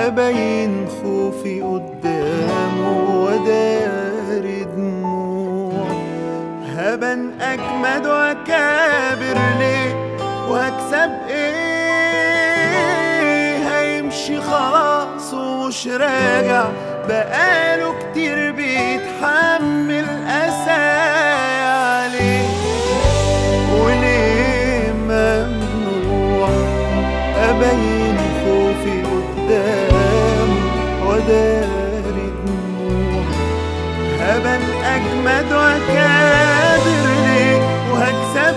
أبين خوفي قدامه ودار دموع هبن أجمد وأكابر ليه وهكسب إيه هيمشي خلاص ومش راجع بقاله كتير بيتحمل أسايا عليه وليه ممنوع أبين خوفي قدامه وداري دموع هبن أجمد وأكابر ليه وهكسب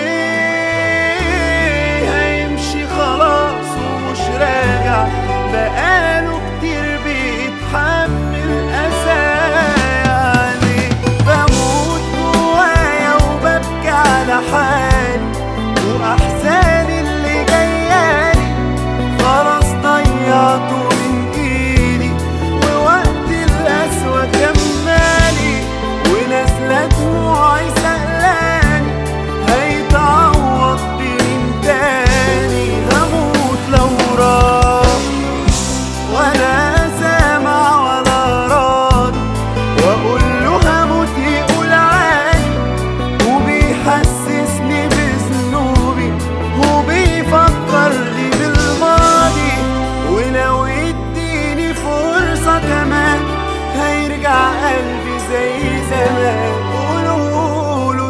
إيه هيمشي خلاص ومش راجع بقاله كتير بيتحمل أسايا عليه بموت جوايا وببكي على حالي وأحزاني اللي جايالي خلاص ضيعته من ايدي ووقت القسوة كمالي ونازلة دموعي سألاني هيتعوض بمين تاني هموت لو راح ولا سامع ولا راضي واقول له هموت يقول عادي وبيحسسني بذنوبي وبيفكرني بالماضي ولو يديني فرصة كمان هيرجع قلبي زي زمان قولوله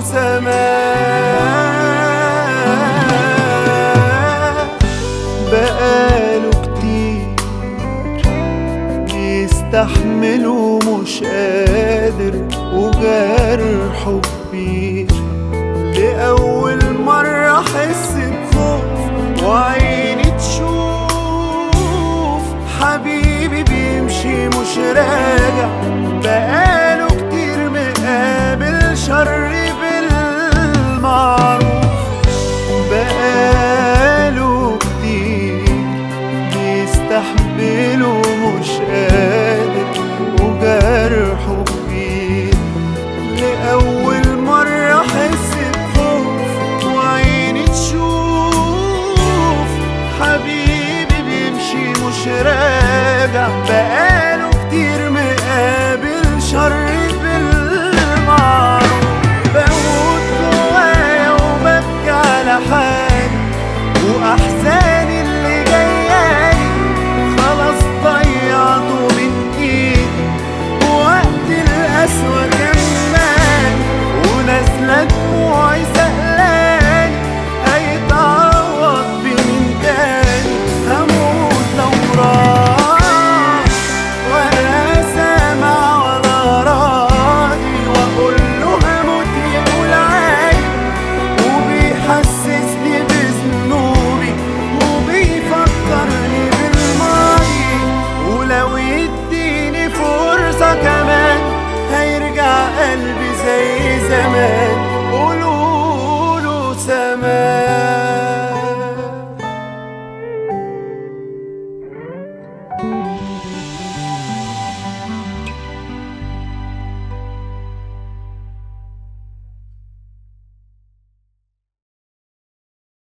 سمان بقاله كتير بيستحمل ومش قادر وجرحه كبير لأول مرة أحس بخوف وعيني تشوف حبيبي بيمشي مش راجع بقاله كتير مقابل شر بالمعروف بقاله كتير بيستحمله مش قادر وجرحه كبير لأول مرة أحس بخوف وعيني تشوف حبيبي بيمشي مش راجع بقاله كتير مقابل شر بالمعروف بموت جوايا وببكي على حالي وأحزاني اللي جايالي خلاص ضيعته من ايدي وقت القسوة كمان ونازلة دموعي سألاني هيتعوض بمين تاني هموت لو راح ولا سامع ولا راضي واقول له هموت يقول عادي وبيحسسني بذنوبي وبيفكرني بالماضي ولو يديني فرصة كمان هيرجع قلبي زي زمان قولوله سمان